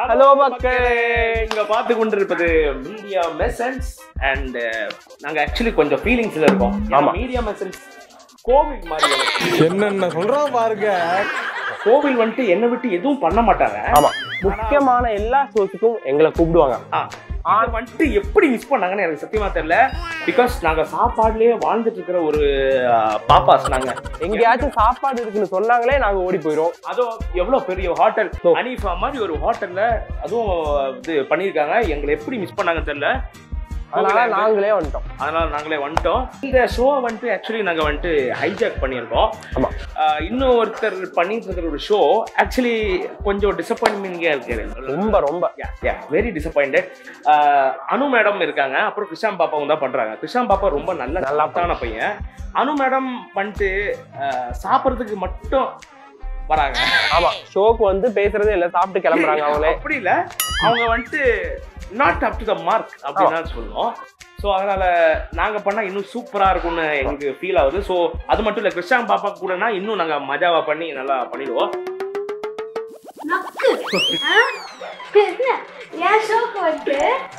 Hello மக்களே இங்க பார்த்து கொண்டிருப்பது மீடியா மெசன்ஸ் அண்ட் நாங்க ஆக்சுவலி கொஞ்சம் ஃபீலிங்ஸ்ல இருக்கோம் ஆமா. மீடியா மெசன்ஸ் கோவில் மாதிரி எனக்கு. என்னென்ன சொல்றான் பாருங்க கோவில் வந்துட்டு என்னை விட்டு எதுவும் பண்ண மாட்டாங்க ஆமா முக்கியமான எல்லா ஷோஸுக்கும் எங்களை கூப்பிடுவாங்க ஆ, இதை வந்துட்டு எப்படி மிஸ் பண்ணாங்கன்னு எனக்கு சத்தியமா தெரியல பிகாஸ் நாங்க சாப்பாடுலயே வாழ்ந்துட்டு இருக்கிற ஒரு ஆ, பாப்பாஸ் நாங்க எங்கேயாச்சும் சாப்பாடு இருக்குன்னு சொன்னாங்களே நாங்க ஓடி போயிரும் அதுவும் எவ்வளவு பெரிய ஹோட்டல் ஓ. அனீஃபா மாதிரி ஒரு ஹோட்டல்ல அதுவும் இது பண்ணியிருக்காங்க எங்களை எப்படி மிஸ் பண்ணாங்கன்னு தெரியல அதனால நாங்களே வந்துட்டோம் அதனால நாங்களே வந்துட்டோம் இந்த ஷோ வந்துட்டு ஆக்சுவலி நாங்க வந்துட்டு ஹைஜாக் பண்ணியிருக்கோம் ஆமா ஆஹ் இன்னும் ஒருத்தர் பண்ணிட்டு இருக்கிற ஒரு ஷோ ஆக்சுவலி கொஞ்சம் டிசப்பாயின்மெண்ட்கே இருக்கு ரொம்ப ரொம்ப வெரி டிசப்பாயிண்டட் அனு மேடம் இருக்காங்க அப்புறம் கிருஷாம் பாப்பாவும் தான் பண்றாங்க கிருஷாம் பாப்பா ரொம்ப நல்ல நல்லா நல்லாத்தான பையன் அனு மேடம் வந்துட்டு ஆஹ் சாப்பிட்றதுக்கு மட்டும் வராங்க ஆமா ஷோக்கு வந்து பேசுறதே இல்ல சாப்பிட்டு கிளம்புறாங்க அவங்களே அப்படி இல்ல அவங்க வந்துட்டு not up to the mark அப்படின்னு தான் சொல்லுவோம் ஸோ அதனால நாங்க பண்ணா இன்னும் சூப்பரா இருக்கும்னு எங்களுக்கு ஃபீல் ஆகுது ஸோ அது மட்டும் இல்ல கிருஷ்ணாங் பாப்பா கூடனா இன்னும் நாங்க மஜாவா பண்ணி நல்லா பண்ணிடுவோம் நக்கு ஆ? என்ன என் ஷோக்கு வந்து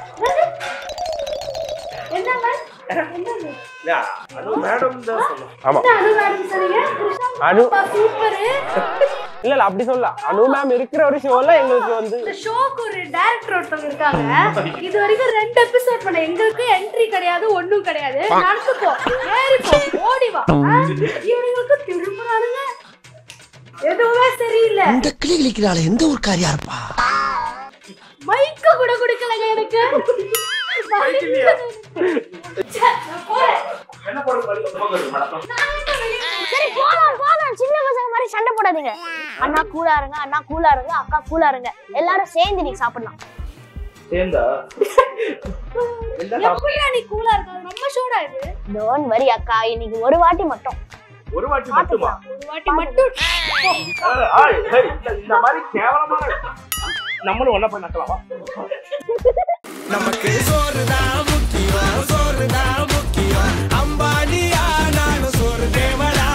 என்ன மேம் என்னது யா, அனு மேடம் தான் சொல்லணும் ஆமா என்ன அனு மேடம் சொன்னீங்க அனு சூப்பர் இல்ல இல்ல அப்படி சொல்லல அனு மேம் இருக்கிற ஒரு ஷோல எங்களுக்கு வந்து இந்த ஷோக்கு ஒரு டைரக்டர் ஒருத்தவங்க இருக்காங்க இது வரைக்கும் ரெண்டு எபிசோட் பண்ண எங்களுக்கு என்ட்ரி கிடையாது ஒண்ணும் கிடையாது நடந்து போ ஏறி போ ஓடி வா ஆ? இவனுங்களுக்கு திரும்புறானுங்க எதுவுமே சரியில்லை இந்த கிளி கிளிக்கிறாள் எந்த ஊர்க்காரியா இருப்பா மைக்க கூட குடுக்கலங்க எனக்கு மைக் இல்லையா? ச்சே, நான் போறேன். என்ன போடுறது வழி அந்த பக்கம் இருக்கு மேடம் நான் எங்க வெளிய போறேன்? சரி போலாம் போலாம் சின்ன பசங்க மாதிரி சண்டை போடாதீங்க அண்ணா கூலா இருங்க அண்ணா கூலா இருங்க அக்கா கூலா இருங்க எல்லாரும் சேர்ந்து நீங்க சாப்பிடலாம் சேர்ந்தா எப்படியா நீ கூலா இருக்க நம்ம ஷோடா இது டோன்ட் வரி அக்கா இன்னைக்கு ஒரு வாட்டி மட்டும் ஒரு வாட்டி மட்டுமா ஒரு வாட்டி மட்டும் ஆ, ஆ, சரி, இல்ல, இந்த மாதிரி கேவலமான நம்மளும் ஒன்னா போய் நக்கலாமா நமக்கு சோறுதான் முக்கியம் சோறுதான் முக்கியம் அம்பானியா நானும் சோறு தேவடா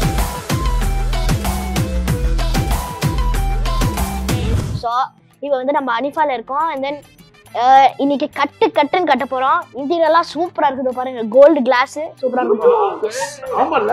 ஸோ இப்போ வந்து நம்ம அனிஃபால இருக்கோம் அண்ட் தென் இன்னைக்கு கட்டு கட்டுன்னு கட்ட போறோம் இன்டீரியர்லாம் சூப்பரா இருக்குது பாருங்க கோல்டு கிளாஸ் சூப்பரா இருக்கு ஆமால்ல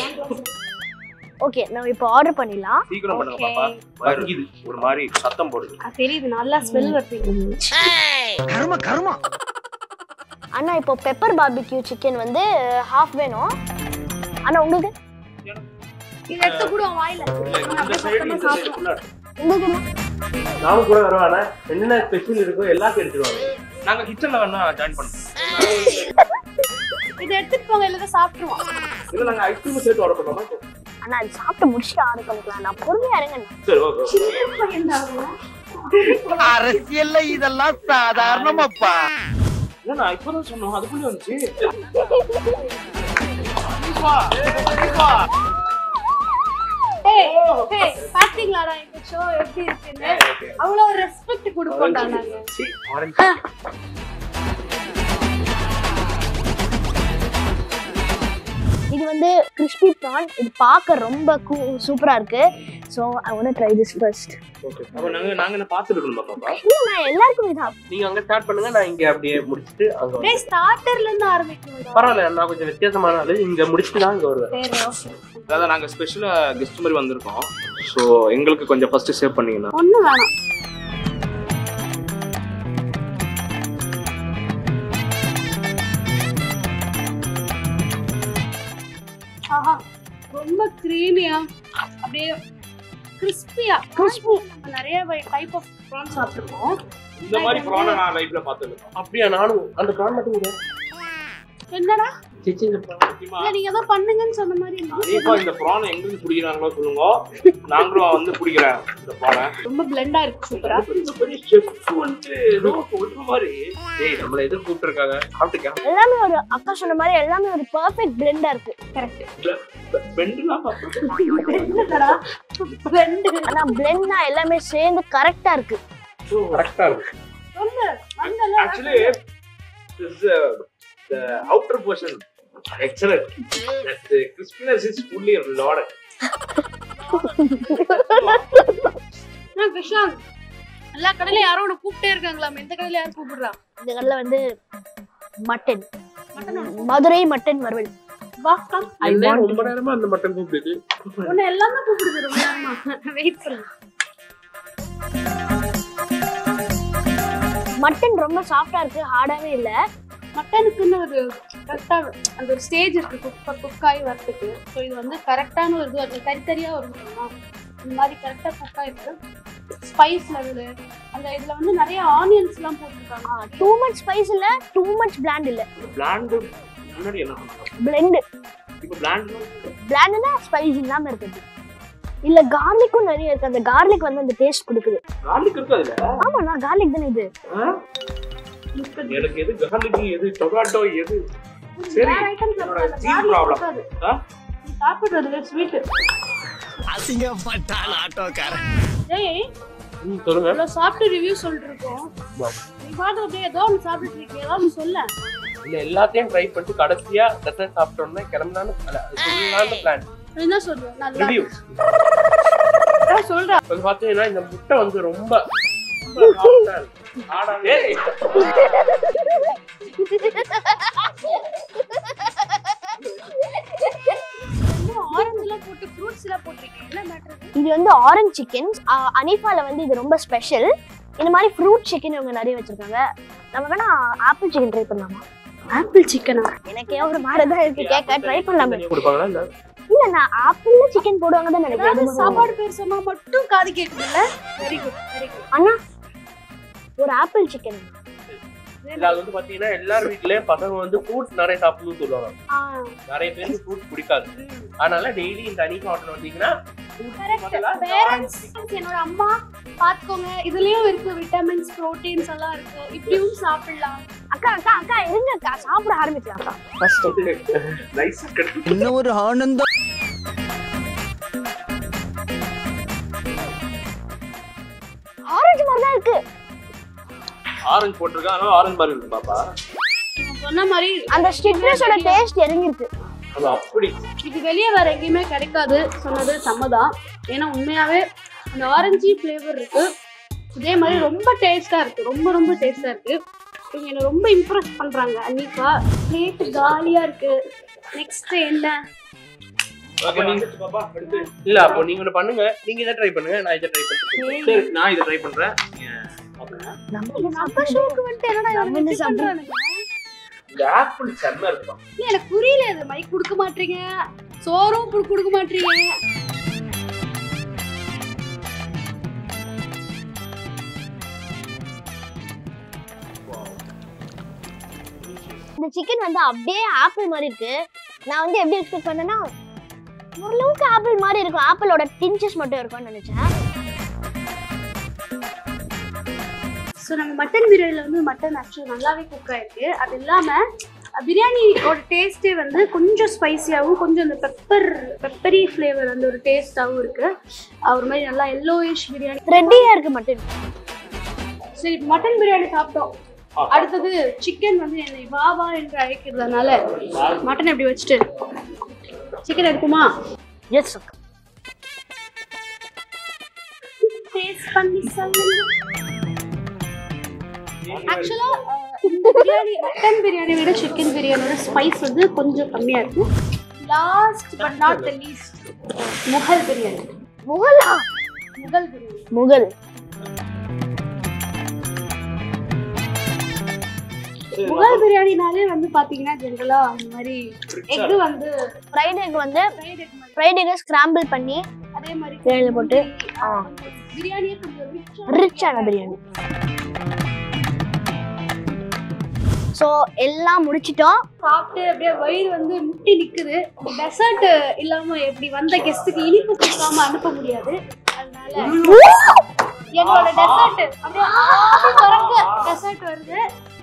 ஓகே நம்ம இப்போ ஆர்டர் பண்ணிடலாம் சீக்கிரம் பண்ணுங்க பாப்பா வலிக்குது ஒரு மாதிரி சத்தம் போடுது தெரியுது நல்லா ஸ்மெல் வருது கரும கருமா அண்ணா இப்போ பெப்பர் பார்பிக்யூ சிக்கன் வந்து ஹாஃப் வேணும் அண்ணா உங்களுக்கு இது எடுத்து கூட உன் வாயில இந்த சைடு இந்த சைடு ஃபுல்லா உங்களுக்கு என்ன? நானும் கூட வருவானே என்னென்ன ஸ்பெஷல் இருக்கோ எல்லாத்தையும் எடுத்துருவாங்க நாங்க கிச்சன்ல வேணா ஜாயின் பண்ணுவோம் இதை எடுத்துட்டு போங்க இல்ல சாப்பிட்டுருவோம் இல்ல நாங்க ஐஸ்கிரீம் சேர்த்து ஆர்டர் பண்ணோமா அண்ணா அது சாப்பிட்டு முடிச்சுட்டு ஆர்டர் பண்ணிக்கலாம் நான் பொறுமையா இருங்க சரி ஓகே அரசியல்ல இதெல்லாம் சாதாரணமாப்பா இல்ல நான் இப்பதான் சொன்னோம் அதுக்குள்ளே வந்துச்சு வா, வா. ஏய் ஏய் பாத்தீங்களாடா இந்த ஷோ எப்படி இருக்குன்னு அவ்வளவு ஒரு ரெஸ்பெக்ட் கொடுப்போம்டா நாங்க சீ, ஆரஞ்சு. இது வந்து கிறிஸ்பி ப்ரான் இது பார்க்க ரொம்ப சூப்பரா இருக்கு so I won't try this first Okay. அப்ப நாங்க நாங்க என்ன பாத்துட்டு இருக்கணுமா பாப்பா இல்லை நான் எல்லாருக்கும் இதான் நீங்க அங்க ஸ்டார்ட் பண்ணுங்க நான் இங்க அப்படியே முடிச்சுட்டு அங்க வருவேன். டேய் ஸ்டார்டர்ல இருந்து ஆரம்பிக்கணும்டா பரவாயில்ல நான் கொஞ்சம் வித்தியாசமான ஆளு இங்க முடிச்சுட்டு தான் இங்க வருவேன் சரி ஓகே அதாவது நாங்க ஸ்பெஷலா கெஸ்ட் மாதிரி வந்திருக்கோம் ஸோ எங்களுக்கு கொஞ்சம் ஃபர்ஸ்ட் சேவ் பண்ணீங்கன்னா ஒண்ணும் வேணாம் ஆஹா ரொம்ப கிரீமியா அப்படியே கிறிஸ்பியா கிறிஸ்பி நம்ம நிறைய டைப் ஆஃப் ப்ரான் சாப்பிட்டுருக்கோம் இந்த மாதிரி ப்ரானை நான் லைஃப்ல பார்த்தது அப்படியா நானும் அந்த பிரான் மட்டும் கூட என்னடா சிச்சி இந்த prawn. இல்ல நீங்க தான் பண்ணுங்கன்னு சொன்ன மாதிரி இருந்துச்சு. அதேப்பா இந்த ப்ரானை எங்களுக்கு பிடிக்கிறாங்களோ சொல்லுங்க நாங்களும் வந்து பிடிக்கிறேன் இந்த ப்ரானை ரொம்ப பிளெண்டா இருக்கு சூப்பரா இந்த பெரிய செஃப் வந்துட்டு ஏதோ ஒரு மாதிரி டேய் நம்மள எது கூப்பிட்டுருக்காங்க சாப்பிட்டுக்க எல்லாமே ஒரு அக்கா சொன்ன மாதிரி எல்லாமே ஒரு பர்ஃபெக்ட் பிளெண்டா இருக்கு கரெக்ட் பெண்டுலாம் பார்த்தோம் என்னடா பிளெண்ட் ஆனா பிளெண்ட்னா எல்லாமே சேர்ந்து கரெக்டா இருக்கு கரெக்டா இருக்கு சொல்லு வந்தல actually this uh, the outer portion excellent that the crispiness is fully loaded நான் விஷால் எல்லா கடையில யாரோ ஒன்று கூப்பிட்டே இருக்காங்களாம் எந்த கடையில யாரும் கூப்பிடுறா இந்த கடையில் வந்து மட்டன் மதுரை மட்டன் வறுவல் வா கம் என்ன ரொம்ப நேரமா அந்த மட்டன் கூப்பிடுது உன்னை எல்லாமே கூப்பிடுது ரொம்ப நேரமா வெயிட் பண்ணு மட்டன் ரொம்ப சாஃப்டா இருக்கு ஹார்டாவே இல்ல மட்டனுக்குன்னு ஒரு கரெக்டாக அந்த ஒரு ஸ்டேஜ் இருக்கு குக் குக்காய் வரத்துக்கு ஸோ இது வந்து கரெக்டான ஒரு இது அது தனித்தனியாக வரும் தெரியுமா? இந்த மாதிரி கரெக்டாக குக்காய் இருக்கு ஸ்பைஸ் லெவலு அந்த இதில் வந்து நிறைய ஆனியன்ஸ்லாம் போட்டிருக்காங்க டூ மச் ஸ்பைஸ் இல்ல டூ மச் பிளாண்ட் இல்ல பிளாண்டு முன்னாடி என்ன பண்ணுறோம் பிளெண்ட் இப்போ பிளாண்டு பிளாண்ட்னா ஸ்பைஸ் இல்லாம இருக்குது இல்ல கார்லிக்கும் நிறைய இருக்கு அந்த கார்லிக் வந்து அந்த டேஸ்ட் கொடுக்குது கார்லிக் இருக்கு அதுல ஆமா நான் கார்லிக் தானே இது எனக்கு எது கார்லிக் எது டொமேட்டோ எது சரி வேற ஐட்டம் என்னோட ஜீன் ப்ராப்ளம் ஆ? சாப்பிடுறது ஸ்வீட் அசிங்கப்பட்டான் ஆட்டோக்காரன் ஏய் ம், சொல்லுங்க இவ்வளோ சாப்பிட்டு ரிவ்யூ சொல்லிட்டு இருக்கோம் நீ பாட்டு அப்படியே ஏதோ ஒன்று சாப்பிட்டுட்டு இருக்கீங்க ஏதோ ஒன்று சொல்ல இல்ல எல்லாத்தையும் ட்ரை பண்ணிட்டு கடைசியா டெசர்ட் சாப்பிட்டோம்னா கிளம்பலான்னு சொல்லலாம்னு பிளான் என்ன சொல்றேன் நல்லா ரிவ்யூ அதான் சொல்றேன் இப்போ பாத்தீங்கன்னா இந்த முட்டை வந்து ரொம்ப ரொம்ப soft ஆ இருக்கு. ஆடாவே ஆரஞ்சுலாம் போட்டு ஃப்ரூட்ஸ் எல்லாம் போட்டிருக்கீங்க என்ன மேட்டர் இது வந்து ஆரஞ்ச் சிக்கன் அனிஃபால வந்து இது ரொம்ப ஸ்பெஷல் இந்த மாதிரி ஃப்ரூட் சிக்கன் இவங்க நிறைய வச்சிருக்காங்க நம்ம வேணா ஆப்பிள் சிக்கன் ட்ரை பண்ணலாமா ஆப்பிள் சிக்கனா எனக்கே ஒரு மாதிரி தான் இருக்கு கேட்க ட்ரை பண்ணலாமே தனியா கொடுப்பாங்களா இல்ல இல்ல நான் ஆப்பிள்ல சிக்கன் போடுவாங்க தான் நினைக்கிறேன் அதாவது அது மட்டும் சாப்பாடு பேர் சொன்னா மட்டும் காது கேக்குதுல்ல வெரி குட் வெரி குட் அண்ணா ஒரு ஆப்பிள் சிக்கன் இல்ல அது வந்து பாத்தீங்கன்னா எல்லார் வீட்லயும் பசங்க வந்து ஃப்ரூட்ஸ் நிறைய சாப்பிடணும்னு சொல்லுவாங்க நிறைய பேருக்கு ஃப்ரூட்ஸ் பிடிக்காது அதனால டெய்லி இந்த அனி ஹோட்டல் வந்தீங்கன்னா fruits பதிலா இந்த பேரண்ட்ஸ் orange என்னோட அம்மா பாத்துக்கோங்க இதுலயும் இருக்கு விட்டமின்ஸ் புரோட்டீன்ஸ் எல்லாம் இருக்கு இப்படியும் சாப்பிடலாம் அக்கா அக்கா அக்கா இருங்க அக்கா சாப்பிட ஆரம்பிக்கலாம் அக்கா ஃபர்ஸ்ட் chicken. nice cut. என்ன ஒரு ஆனந்தம் ஆரஞ்சு மாதிரி தான் இருக்கு ஆரஞ்சு போட்டிருக்கா அதனால ஆரஞ்சு மாதிரி இருக்கு பாப்பா நான் சொன்ன மாதிரி அந்த ஸ்டிட்னஸோட டேஸ்ட் இறங்கிருக்கு அது அப்படி இது வெளியே வேற எங்கேயுமே கிடைக்காது சொன்னது சம்மதான் ஏன்னா உண்மையாவே அந்த ஆரஞ்சு ஃப்ளேவர் இருக்கு இதே மாதிரி ரொம்ப டேஸ்டா இருக்கு ரொம்ப ரொம்ப டேஸ்டா இருக்கு இவங்க என்ன ரொம்ப இம்ப்ரெஸ் பண்றாங்க அன்னிப்பா பிளேட் காலியா இருக்கு நெக்ஸ்ட் என்ன அப்ப நீங்க பாப்பா அடுத்து இல்ல அப்போ நீங்க ஒண்ணு பண்ணுங்க நீங்க இதை ட்ரை பண்ணுங்க நான் இதை ட்ரை பண்றேன் சரி நான் இதை ட்ரை பண்றேன் நம்ம ஷோக்கு வந்துட்டு என்னடா நம்ம என்ன இவனுங்க பண்றானுங்க இந்த ஆப்பிள் செம்ம இருக்குப்பா இல்ல எனக்கு புரியல இது மைக் கொடுக்க மாட்டீங்க சோறும் குடு- கொடுக்க மாட்டீங்க இந்த சிக்கன் வந்து அப்படியே ஆப்பிள் மாதிரி இருக்கு நான் வந்து எப்படி எக்ஸ்பெக்ட் பண்ணேன்னா ஓரளவுக்கு ஆப்பிள் மாதிரி இருக்கும் ஆப்பிளோட டிஞ்சஸ் மட்டும் இருக்கும்னு நினைச்சேன் ஸோ நம்ம மட்டன் பிரியாணியில் வந்து மட்டன் ஆக்சுவலி நல்லாவே குக் ஆயிருக்கு அது இல்லாமல் பிரியாணியோட டேஸ்ட்டே வந்து கொஞ்சம் ஸ்பைசியாகவும் கொஞ்சம் அந்த பெப்பர் பெப்பரி ஃப்ளேவர் அந்த ஒரு டேஸ்ட்டாகவும் இருக்கு அஹ் ஒரு மாதிரி நல்லா எல்லோயிஷ் பிரியாணி த்ரெட்டியா இருக்கு மட்டன் சரி மட்டன் பிரியாணி சாப்பிட்டோம் அடுத்தது சிக்கன் வந்து என்னை வாவா என்று அழைக்கிறதுனால மட்டன் எப்படி வச்சுட்டு சிக்கன் எடுக்குமா எஸ் டேஸ்ட் பண்ணி சொல்லுங்க ஆக்சுவலா இந்த பிரியாணி மட்டன் பிரியாணி விட சிக்கன் பிரியாணியோட ஸ்பைஸ் வந்து கொஞ்சம் கம்மியா இருக்கும் last but not the least Mughal biryani முகலா முகல் பிரியாணி முகல் முகல் பிரியாணினாலே வந்து பாத்தீங்கன்னா ஜென்ரலா அந்த மாதிரி எக் வந்து ஃப்ரைட் எக் வந்து fried egg மாதிரி. ஃப்ரைட் எக் ஸ்கிராம்பிள் பண்ணி அதே மாதிரி பிரியாணில போட்டு ஆ. பிரியாணியே கொஞ்சம் rich ஆ ரிச்சான பிரியாணி ஸோ எல்லாம் முடிச்சிட்டோம் சாப்பிட்டு அப்படியே வயிறு வந்து முட்டி நிக்குது டெசர்ட் இல்லாம எப்படி வந்த கெஸ்ட்டுக்கு இனிப்பு கொடுக்காம அனுப்ப முடியாது அதனால என்னோட டெசர்ட் அப்படியே ஆவி பறக்க டெசர்ட் வருது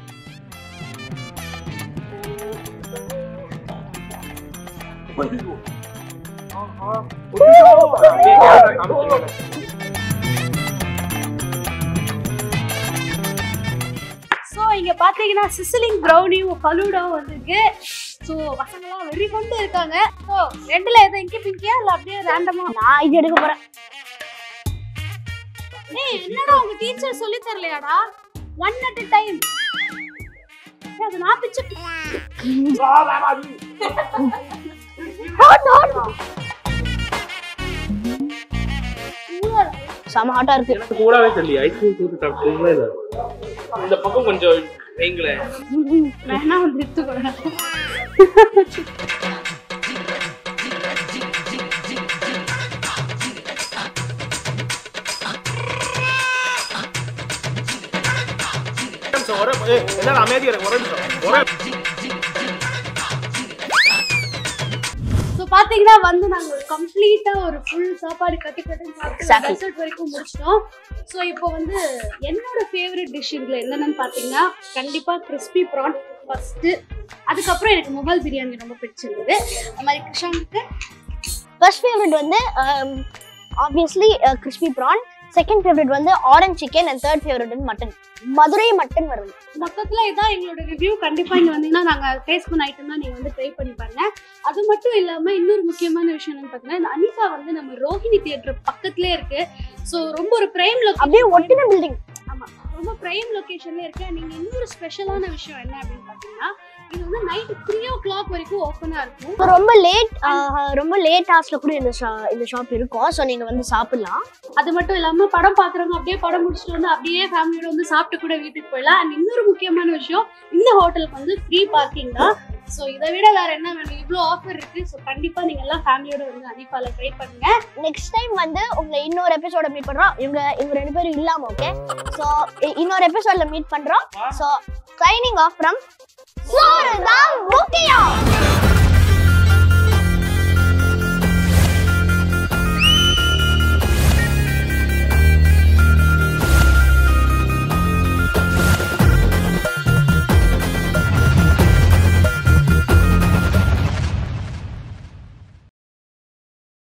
ஸோ இங்க பாத்தீங்கன்னா சிசிலிங் ப்ரௌனியும் ஃபலூடாவும் வந்திருக்கு ஸோ பசங்களாம் வெறி கொண்டு இருக்காங்க ஸோ ரெண்டுல எதை இங்கே பிங்கியா இல்லை அப்படியே ரேண்டமா நான் இது எடுக்க போறேன் ஏய் என்னடா உங்க டீச்சர் சொல்லி தரலையாடா ஒன் அட் a டைம் அது நான் பிச்சு செம ஹாட்டா இருக்கு எனக்கு கூடவே தெரியல ஐஸ்கிரீம் தூத்து சாப்பிட்டீங்களா இல்ல இந்த பக்கம் கொஞ்சம் வைங்களேன் வேணா வந்து எடுத்துக்கிறேன் எல்லாரும் அமைதியா இருங்க, ஒரு நிமிஷம். ஒரு ஸோ பாத்தீங்கன்னா வந்து நாங்க ஒரு கம்ப்ளீட்டா ஒரு ஃபுல் சாப்பாடு கட்டி கட்டி சாப்பிட்டு Exactly. டெசர்ட் வரைக்கும் முடிச்சிட்டோம் ஸோ இப்போ வந்து என்னோட ஃபேவரட் டிஷ் இதுல என்னென்னு பாத்தீங்கன்னா கண்டிப்பா கிறிஸ்பி ப்ரான் ஃபர்ஸ்ட் அதுக்கப்புறம் எனக்கு முகல் பிரியாணி ரொம்ப பிடிச்சிருந்தது அது மாதிரி கிருஷானுக்கு ஃபர்ஸ்ட் ஃபேவரட் வந்து obviously crispy prawn second favourite வந்து orange chicken and third favourite வந்து மட்டன் மதுரை மட்டன் வரும் மொத்தத்துல இதான் எங்களோட ரிவ்யூ கண்டிப்பா இங்க வந்தீங்கன்னா நாங்க டேஸ்ட் பண்ண ஐட்டம் தான் நீங்க வந்து ட்ரை பண்ணி பாருங்க அது மட்டும் இல்லாம இன்னொரு முக்கியமான விஷயம் என்னன்னு பாத்தீங்கன்னா இந்த அனிகா வந்து நம்ம ரோஹிணி தியேட்டர் பக்கத்துலயே இருக்கு சோ ரொம்ப ஒரு பிரைம் அப்படியே ஒட்டின பில்டிங் ஆமா ரொம்ப பிரைம் லொகேஷன்ல இருக்கு நீங்க இன்னொரு ஸ்பெஷலான விஷயம் என்ன அப்படின்னு பாத்தீங்கன்னா இது வந்து நைட் த்ரீ ஓ கிளாக் வரைக்கும் ஓப்பனா இருக்கும் ரொம்ப லேட் ரொம்ப லேட் ஹார்ஸ்ல கூட இந்த shop- இந்த ஷாப் இருக்கும் ஸோ நீங்க வந்து சாப்பிடலாம் அது மட்டும் இல்லாம படம் பாக்குறவங்க அப்படியே படம் முடிச்சுட்டு வந்து அப்படியே ஃபேமிலியோட வந்து சாப்பிட்டு கூட வீட்டுக்கு போயிடலாம் அண்ட் இன்னொரு முக்கியமான விஷயம் இந்த ஹோட்டலுக்கு வந்து ஃப்ரீ பார்க்கிங் தான் ஸோ இதை விட வேற என்ன வேணும் இவ்வளோ ஆஃபர் இருக்கு ஸோ கண்டிப்பா நீங்க எல்லாம் ஃபேமிலியோட வந்து அனிஃபால ட்ரை பண்ணுங்க நெக்ஸ்ட் டைம் வந்து உங்களை இன்னொரு எபிசோட மீட் பண்றோம் இவங்க இவங்க ரெண்டு பேரும் இல்லாம ஓகே ஸோ இன்னொரு எபிசோட்ல மீட் பண்றோம் ஸோ சைனிங் ஆஃப் ஃப்ரம் சோறு தான் முக்கியம்